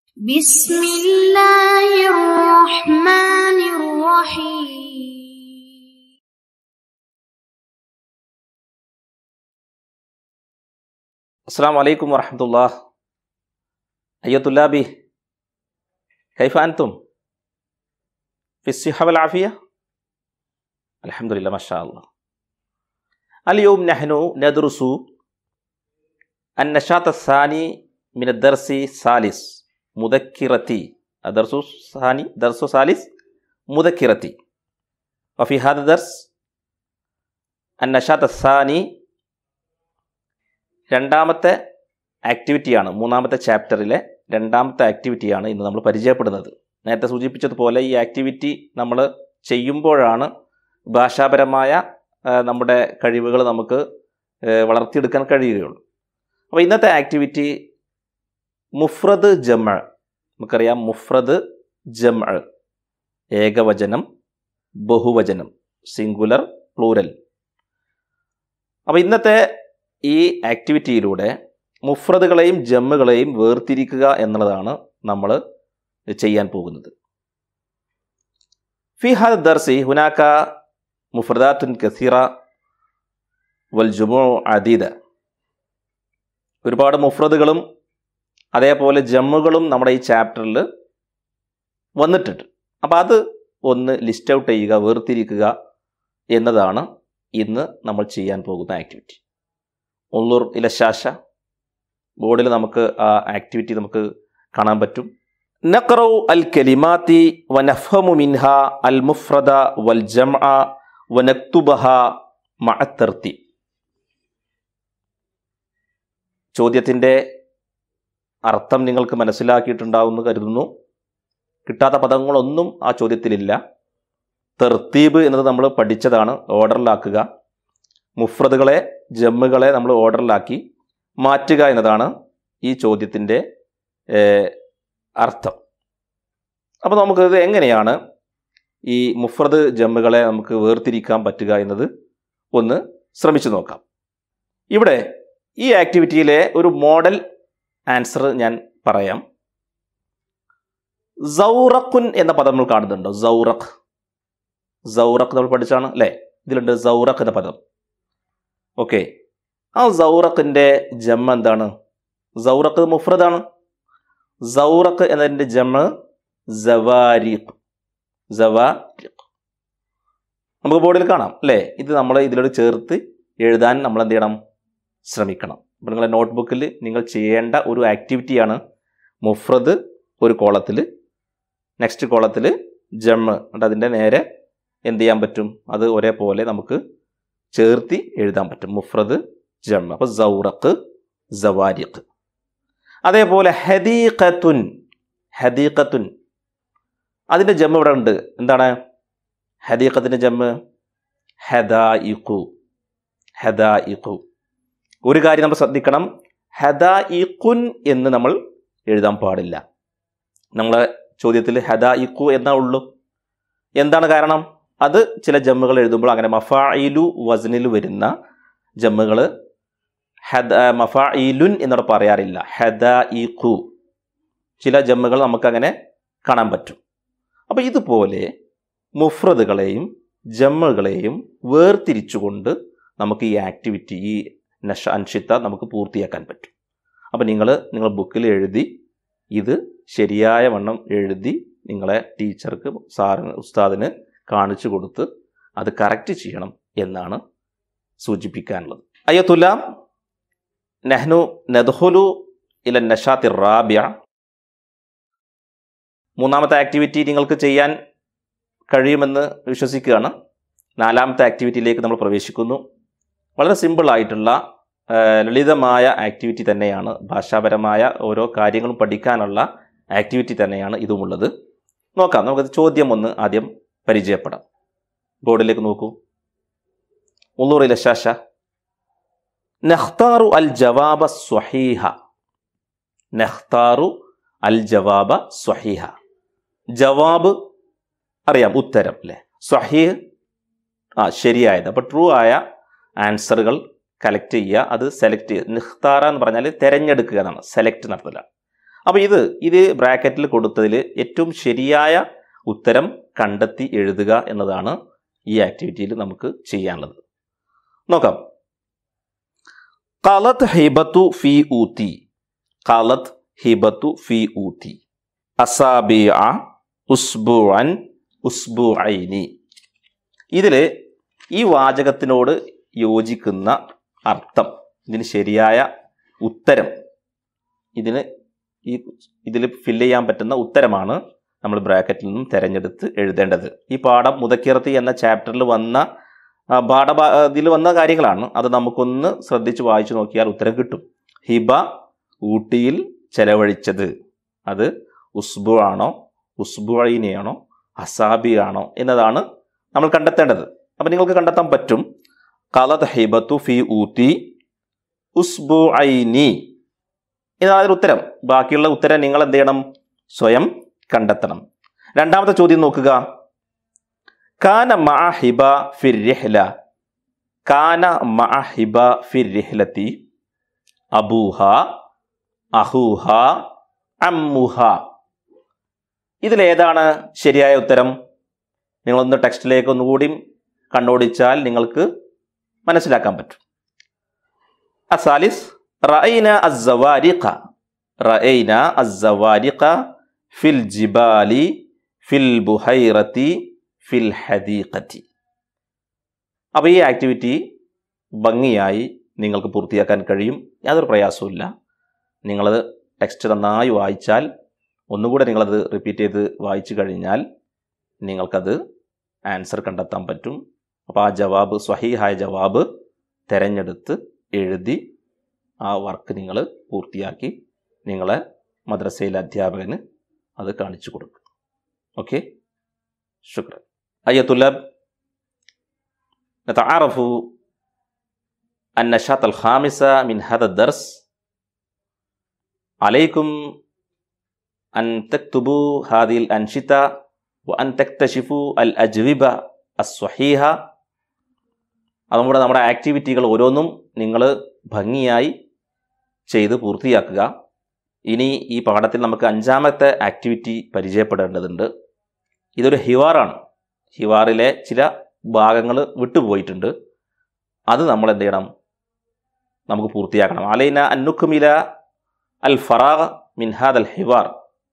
بسم الله الرحمن الرحيم السلام عليكم ورحمة الله أيها طلابي كيف أنتم؟ في الصحة والعافية؟ الحمد لله ما شاء الله اليوم نحن ندرس النشاط الثاني من الدرس الثالث مذكرتي الدرس الثاني درس ثالث مذكرتي وفي هذا الدرس النشاط الثاني രണ്ടാമത്തെ ആക്ടിവിറ്റിയാണ് മൂന്നാമത്തെ ചാപ്റ്ററിലെ രണ്ടാമത്തെ ആക്ടിവിറ്റിയാണ് ഇന്ന് നമ്മൾ പരിചയപ്പെടുന്നത് നേരത്തെ സൂചിപ്പിച്ചതുപോലെ ഈ ആക്ടിവിറ്റി നമ്മൾ ചെയ്യുമ്പോഴാണ് ഭാഷാപരമായ ആ, നമ്മുടെ കഴിവുകൾ നമുക്ക് ആ, വളർത്തിയെടുക്കാൻ കഴിയുകയുള്ളൂ അപ്പോൾ ഇന്നത്തെ ആക്ടിവിറ്റി മുഫ്രദ് ജമ നമുക്കറിയാം മുഫ്രദ് ജമ ഏകവചനം ബഹുവചനം സിംഗുലർ പ്ലൂരൽ അപ്പോൾ ഇന്നത്തെ ഈ ആക്ടിവിറ്റിയിലൂടെ മുഫ്രദുകളെയും ജമ്മുകളെയും വേർതിരിക്കുക എന്നുള്ളതാണ് നമ്മൾ ചെയ്യാൻ പോകുന്നത് ഫി ഹദ് ദർസി ഹുനാക്ക മുഫ്രദാത്തുൻ കസീറ വൽ ജുമു അദീദ ഒരുപാട് മുഫ്രദുകളും അതേപോലെ ജമ്മുകളും നമ്മുടെ ഈ ചാപ്റ്ററിൽ വന്നിട്ടുണ്ട് അപ്പോൾ അത് ഒന്ന് ലിസ്റ്റ് ഔട്ട് ചെയ്യുക വേർതിരിക്കുക എന്നതാണ് ഇന്ന് നമ്മൾ ചെയ്യാൻ പോകുന്ന ആക്ടിവിറ്റി ഉള്ളൂർ ഇലശാശ ബോർഡിൽ നമുക്ക് ആ ആക്ടിവിറ്റി നമുക്ക് കാണാൻ പറ്റും നഖറു അൽ കലിമാത്തി വനഫമു മിൻഹ അൽ മുഫ്രദ വൽ ജംഅ വനക്തുബഹ മഅത്തർത്തി ചോദ്യത്തിൻ്റെ അർത്ഥം നിങ്ങൾക്ക് മനസ്സിലാക്കിയിട്ടുണ്ടാവുമെന്ന് കരുതുന്നു കിട്ടാത്ത പദങ്ങളൊന്നും ആ ചോദ്യത്തിലില്ല തെർത്തീബ് എന്നത് നമ്മൾ പഠിച്ചതാണ് ഓർഡറിലാക്കുക മുഫ്രദുകളെ ജമ്മുകളെ നമ്മൾ ഓർഡറിലാക്കി മാറ്റുക എന്നതാണ് ഈ ചോദ്യത്തിൻ്റെ ഏഹ്, അർത്ഥം അപ്പോൾ നമുക്ക് ഇത് എങ്ങനെയാണ് ഈ മുഫ്രദ് ജമ്മുകളെ നമുക്ക് വേർതിരിക്കാൻ പറ്റുക എന്നത് ഒന്ന് ശ്രമിച്ചു നോക്കാം ഇവിടെ ഈ ആക്ടിവിറ്റിയിലെ ഒരു മോഡൽ ആൻസർ ഞാൻ പറയാം സൗറഖുൻ എന്ന പദം നമ്മൾ കാണുന്നുണ്ടോ സൗറഖ് സൗറഖ് നമ്മൾ പഠിച്ചാണ് അല്ലേ ഇതിലുണ്ട് സൗറഖ് എന്ന പദം ഓക്കെ ആ സൗറഖിന്റെ ജമ്മ എന്താണ് സൗറഖ് മുഫ്രദാണ് സൗറഖ് എന്നതിന്റെ ജമ്മ സവാരിഖ് സവാരിഖ് നമുക്ക് ബോർഡിൽ കാണാം അല്ലേ ഇത് നമ്മൾ ഇതിലോട് ചേർത്ത് എഴുതാൻ നമ്മൾ എന്ത് ചെയ്യണം ശ്രമിക്കണം അപ്പോൾ നിങ്ങളുടെ നോട്ട്ബുക്കിൽ നിങ്ങൾ ചെയ്യേണ്ട ഒരു ആക്ടിവിറ്റിയാണ് മുഫ്രദ് ഒരു കോളത്തിൽ നെക്സ്റ്റ് കോളത്തിൽ ജമ്മ് എന്നിട്ട് അതിൻ്റെ നേരെ എന്ത് ചെയ്യാൻ പറ്റും അത് ഒരേപോലെ നമുക്ക് ചേർത്തി എഴുതാൻ പറ്റും മുഫ്രദ് ജമ്മ അപ്പോൾ സൗറഖ് സവാരിഖ് അതേപോലെ ഹദീഖത്തുൻ ഹദീഖത്തുൻ അതിൻ്റെ ജമ്മ് ഇവിടെ ഉണ്ട് എന്താണ് ഹദീഖത്തിൻ്റെ ജമ്മ് ഹദായിഖു ഹദായിഖു ഒരു കാര്യം നമ്മൾ ശ്രദ്ധിക്കണം ഹദായിഖുൻ എന്ന് നമ്മൾ എഴുതാൻ പാടില്ല നമ്മളെ ചോദ്യത്തിൽ ഹദായിഖു എന്നാ ഉള്ളൂ എന്താണ് കാരണം അത് ചില ജമ്മുകൾ എഴുതുമ്പോൾ അങ്ങനെ മഫായിലു വസനിൽ വരുന്ന ജമ്മുകൾ ഹദ മഫായിലുൻ എന്നോട് പറയാറില്ല ഹദ ഇഖു ചില ജമ്മുകൾ നമുക്കങ്ങനെ കാണാൻ പറ്റും അപ്പോൾ ഇതുപോലെ മുഫ്രദുകളെയും ജമ്മുകളെയും വേർതിരിച്ചുകൊണ്ട് നമുക്ക് ഈ ആക്ടിവിറ്റി ഈ നഷ അൻഷിത്ത നമുക്ക് പൂർത്തിയാക്കാൻ പറ്റും അപ്പോൾ നിങ്ങൾ നിങ്ങൾ ബുക്കിൽ എഴുതി ഇത് ശരിയായ വണ്ണം എഴുതി നിങ്ങളെ ടീച്ചർക്ക് സാറിന് ഉസ്താദിന് കാണിച്ചു കൊടുത്ത് അത് കറക്റ്റ് ചെയ്യണം എന്നാണ് സൂചിപ്പിക്കാനുള്ളത് അയ്യത്തുല്ല നെഹ്നു നെദ്ഹുലു ഇല നഷാത്തി റാബ്യ മൂന്നാമത്തെ ആക്ടിവിറ്റി നിങ്ങൾക്ക് ചെയ്യാൻ കഴിയുമെന്ന് വിശ്വസിക്കുകയാണ് നാലാമത്തെ ആക്ടിവിറ്റിയിലേക്ക് നമ്മൾ പ്രവേശിക്കുന്നു വളരെ സിമ്പിൾ ആയിട്ടുള്ള ആ, ലളിതമായ ആക്ടിവിറ്റി തന്നെയാണ് ഭാഷാപരമായ ഓരോ കാര്യങ്ങളും പഠിക്കാനുള്ള ആക്ടിവിറ്റി തന്നെയാണ് ഇതുമുള്ളത് നോക്കാം നമുക്കത് ചോദ്യം ഒന്ന് ആദ്യം പരിചയപ്പെടാം ബോർഡിലേക്ക് നോക്കൂ ഉള്ളൂറിലെ ശാശ നഖ്താറു അൽ ജവാബ സ്വഹീഹ നഖ്താറു അൽ ജവാബ സ്വഹീഹ ജവാബ് അറിയാം ഉത്തരം അല്ലേ സ്വഹീഹ് ആ ശരിയായത് അപ്പോൾ ട്രൂ ആയ ആൻസറുകൾ കളക്ട് ചെയ്യുക അത് സെലക്ട് ചെയ്യുക നിഖ്താറ എന്ന് പറഞ്ഞാൽ തിരഞ്ഞെടുക്കുക എന്നാണ് സെലക്ട് നടത്തുക അപ്പോൾ ഇത് ഇത് ബ്രാക്കറ്റിൽ കൊടുത്തതിൽ ഏറ്റവും ശരിയായ ഉത്തരം കണ്ടെത്തി എഴുതുക എന്നതാണ് ഈ ആക്ടിവിറ്റിയിൽ നമുക്ക് ചെയ്യാനുള്ളത് നോക്കാം കളത്ത് ഹിബത്തു ഫി ഊത്തി കളത്ത് ഹിബത്തു ഫി ഊത്തി അസാബി ഉസ്ബുഅൻ ഉസ്ബുഐനി ഇതിൽ ഈ വാചകത്തിനോട് യോജിക്കുന്ന അർത്ഥം ഇതിന് ശരിയായ ഉത്തരം ഇതിന് ഈ ഇതിൽ ഫില്ല് ചെയ്യാൻ പറ്റുന്ന ഉത്തരമാണ് നമ്മൾ ബ്രാക്കറ്റിൽ നിന്നും തിരഞ്ഞെടുത്ത് എഴുതേണ്ടത് ഈ പാഠം മുതക്കിറത്തി എന്ന ചാപ്റ്ററിൽ വന്ന ആ, പാഠഭാ ഇതിൽ വന്ന കാര്യങ്ങളാണ് അത് നമുക്കൊന്ന് ശ്രദ്ധിച്ച് വായിച്ചു നോക്കിയാൽ ഉത്തരം കിട്ടും ഹിബ ഊട്ടിയിൽ ചെലവഴിച്ചത് അത് ഉസ്ബു ആണോ ഉസ്ബുഐനിയാണോ അസാബി ആണോ എന്നതാണ് നമ്മൾ കണ്ടെത്തേണ്ടത് അപ്പം നിങ്ങൾക്ക് കണ്ടെത്താൻ പറ്റും കളത് ഹിബത്തു ഫി ഊത്തി ഉസ്ബു ഐനി ഇതാണ് അതിന് ഉത്തരം ബാക്കിയുള്ള ഉത്തരം നിങ്ങൾ എന്ത് ചെയ്യണം സ്വയം കണ്ടെത്തണം രണ്ടാമത്തെ ചോദ്യം നോക്കുക കാന മഅ ഹിബ ഫിർ റിഹ്ല കാന മഅ ഹിബ ഫിർ റിഹ്ലത്തി അബൂഹ അഹൂഹ അമ്മുഹ ഇതിലേതാണ് ശരിയായ ഉത്തരം നിങ്ങളൊന്ന് ടെക്സ്റ്റിലേക്ക് ഒന്നുകൂടി കണ്ണോടിച്ചാൽ നിങ്ങൾക്ക് മനസ്സിലാക്കാൻ പറ്റും അസാലിസ് റഅയ്ന അസ്സവാരിഖ റഅയ്ന അസ്സവാരിഖ ഫിൽ ജിബാലി ഫിൽ ബുഹൈറത്തി ഫിൽ ഹദീഖത്തി അപ്പോൾ ഈ ആക്ടിവിറ്റി ഭംഗിയായി നിങ്ങൾക്ക് പൂർത്തിയാക്കാൻ കഴിയും യാതൊരു പ്രയാസവുമില്ല നിങ്ങളത് ടെക്സ്റ്റ് നന്നായി വായിച്ചാൽ ഒന്നുകൂടെ നിങ്ങളത് റിപ്പീറ്റ് ചെയ്ത് വായിച്ചു കഴിഞ്ഞാൽ നിങ്ങൾക്കത് ആൻസർ കണ്ടെത്താൻ പറ്റും അപ്പോൾ ആ ജവാബ് സ്വഹീഹായ ജവാബ് തിരഞ്ഞെടുത്ത് എഴുതി ആ വർക്ക് നിങ്ങൾ പൂർത്തിയാക്കി നിങ്ങളെ മദ്രസയിലെ അധ്യാപകന് അത് കാണിച്ചു കൊടുക്കും ഓക്കെ ശുക്രൻ أيها الطلاب نتعارف النشاط الخامس من هذا الدرس عليكم أن تكتبوا هذه الأنشطة وأن تكتشفوا الأجوبة الصحيحة അതുകൂടെ നമ്മുടെ ആക്ടിവിറ്റികൾ ഓരോന്നും നിങ്ങൾ ഭംഗിയായി ചെയ്ത് പൂർത്തിയാക്കുക ഇനി ഈ പാഠത്തിൽ നമുക്ക് അഞ്ചാമത്തെ ആക്ടിവിറ്റി പരിചയപ്പെടേണ്ടതുണ്ട് ഇതൊരു ഹിവാറാണ് ഹിവാറിലെ ചില ഭാഗങ്ങൾ വിട്ടുപോയിട്ടുണ്ട് അത് നമ്മൾ എന്ത് ചെയ്യണം നമുക്ക് പൂർത്തിയാക്കണം അലൈന അന്നുക്കുമില അൽ ഫറാഖ് മിൻഹാദ് അൽ ഹിവാർ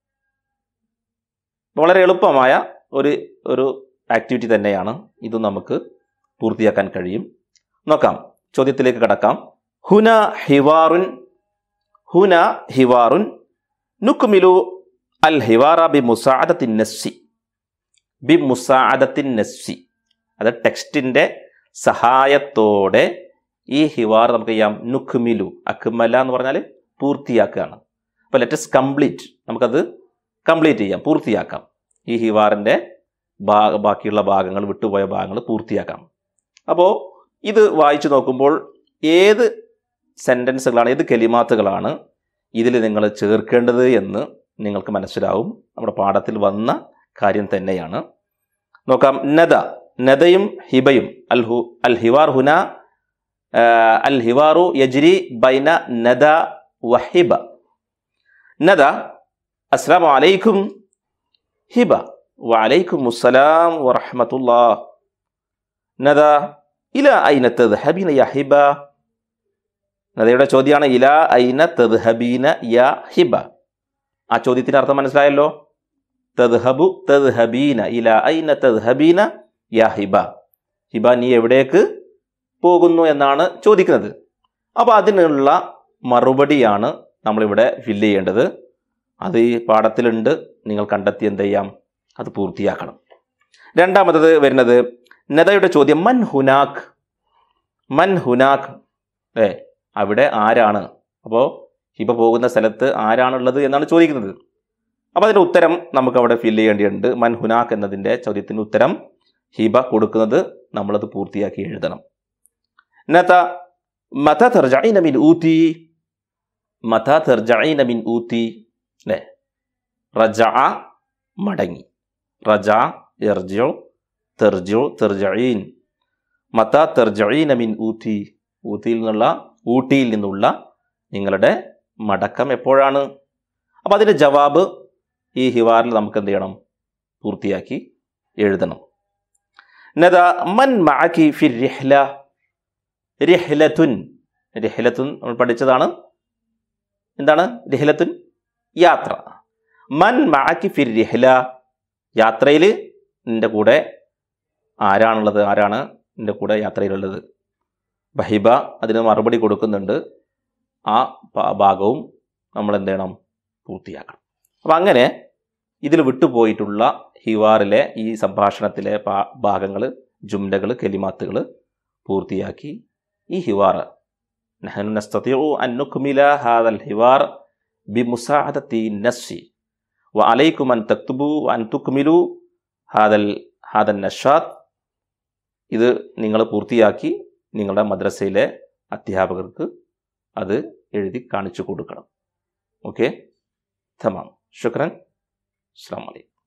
വളരെ എളുപ്പമായ ഒരു ഒരു ആക്ടിവിറ്റി തന്നെയാണ് ഇത് നമുക്ക് പൂർത്തിയാക്കാൻ കഴിയും നോക്കാം ചോദ്യത്തിലേക്ക് കടക്കാം ഹുന ഹിവാറുൻ ഹുന ഹിവാറുൻ നുക്കുമിലു അൽ ഹിവാറ ബി മുസാദത്തിൻ നസ്സി ബി മുസാദത്തിൻ നസ്സി അത് ടെക്സ്റ്റിൻ്റെ സഹായത്തോടെ ഈ ഹിവാർ നമുക്ക് ചെയ്യാം നുക്മിലു അക്മല എന്ന് പറഞ്ഞാൽ പൂർത്തിയാക്കുകയാണ് അപ്പോൾ ലെറ്റസ് കംപ്ലീറ്റ് നമുക്കത് കംപ്ലീറ്റ് ചെയ്യാം പൂർത്തിയാക്കാം ഈ ഹിവാറിൻ്റെ ഭാ ബാക്കിയുള്ള ഭാഗങ്ങൾ വിട്ടുപോയ ഭാഗങ്ങൾ പൂർത്തിയാക്കാം അപ്പോൾ ഇത് വായിച്ചു നോക്കുമ്പോൾ ഏത് സെൻറ്റൻസുകളാണ് ഏത് കെലിമാത്തുകളാണ് ഇതിൽ നിങ്ങൾ ചേർക്കേണ്ടത് എന്ന് നിങ്ങൾക്ക് മനസ്സിലാവും നമ്മുടെ പാഠത്തിൽ വന്ന കാര്യം തന്നെയാണ് നോക്കാം നദ നദയും ഹിബയും അൽ ഹു അൽ ഹിവാർ ഹുന ആ, അൽ ഹിവാറു യജ്രി ബൈന നദ വഹിബ നദ അസ്സാം വലൈക്കും ഹിബ വലൈക്കും അസ്സലാം വറഹമത്തുല്ലാ നദ ഇല ഐന തദ്ഹബീന യ ഹിബ നദയുടെ ചോദ്യമാണ് ഇല ഐന തദ്ഹബീന യ ഹിബ ആ ചോദ്യത്തിന്റെ അർത്ഥം മനസ്സിലായല്ലോ തദ്ഹബു തദ്ഹബീന ഇല ഐന തദ്ഹബീന യാ ഹിബ ഹിബ നീ എവിടേക്ക് പോകുന്നു എന്നാണ് ചോദിക്കുന്നത് അപ്പോൾ അതിനുള്ള മറുപടിയാണ് നമ്മളിവിടെ ഫില്ല് ചെയ്യേണ്ടത് അത് ഈ പാഠത്തിലുണ്ട് നിങ്ങൾ കണ്ടെത്തി എന്ത് ചെയ്യാം അത് പൂർത്തിയാക്കണം രണ്ടാമത്തത് വരുന്നത് നദയുടെ ചോദ്യം മൻ ഹുനാഖ് മൻ ഹുനാഖ് ഏ അവിടെ ആരാണ് അപ്പോൾ ഹിബ പോകുന്ന സ്ഥലത്ത് ആരാണുള്ളത് എന്നാണ് ചോദിക്കുന്നത് അപ്പോൾ അതിൻ്റെ ഉത്തരം നമുക്ക് അവിടെ ഫില്ല് ചെയ്യേണ്ടിയുണ്ട് മൻ ഹുനാഖ് എന്നതിൻ്റെ ചോദ്യത്തിൻ്റെ ഉത്തരം ഹിബ കൊടുക്കുന്നത് നമ്മളത് പൂർത്തിയാക്കി എഴുതണം നത മത തെർജൈന മിൻ ഊത്തി മത തെർജൈന മിൻ ഊത്തി അല്ലേ റജ മടങ്ങി റജ എർജോ തെർജോ തെർജീൻ മത തെർജീന മിൻ ഊത്തി ഊത്തിയിൽ നിന്നുള്ള ഊട്ടിയിൽ നിന്നുള്ള നിങ്ങളുടെ മടക്കം എപ്പോഴാണ് അപ്പോൾ അതിൻ്റെ ജവാബ് ഈ ഹിവാറിൽ നമുക്ക് എന്ത് ചെയ്യണം പൂർത്തിയാക്കി എഴുതണം നദ മൻ മഅക്കി ഫിർ റിഹ്ല റിഹ്ലത്തുൻ റിഹ്ലത്തുൻ നമ്മൾ പഠിച്ചതാണ് എന്താണ് റിഹ്ലത്തുൻ യാത്ര മൻ മഅക്കി ഫിർ റിഹ്ല യാത്രയിൽ നിൻ്റെ കൂടെ ആരാണുള്ളത് ആരാണ് നിൻ്റെ കൂടെ യാത്രയിലുള്ളത് ബഹിബ അതിന് മറുപടി കൊടുക്കുന്നുണ്ട് ആ ഭ- ഭാഗവും നമ്മൾ എന്ത് ചെയ്യണം പൂർത്തിയാക്കണം അപ്പം അങ്ങനെ ഇതിൽ വിട്ടുപോയിട്ടുള്ള ഹിവാറിലെ ഈ സംഭാഷണത്തിലെ ഭാഗങ്ങൾ ജുംലകൾ കെലിമാത്തുകൾ പൂർത്തിയാക്കി ഈ ഹിവാർ നഹനു നസ്തതിഉ അൻ നുക്മില ഹാദൽ ഹിവാർ ബിമുസാഅദത്തി നസ്സി വ അലൈക്കും അൻ തക്തുബു വ അൻ തുക്മിലു ഹാദൽ ഹാദൽ നഷാദ് ഇത് നിങ്ങൾ പൂർത്തിയാക്കി നിങ്ങളുടെ മദ്രസയിലെ അധ്യാപകർക്ക് അത് എഴുതി കാണിച്ചു കൊടുക്കണം ഓക്കെ തമാം ശുക്രൻ അസ്സാം വലൈക്കും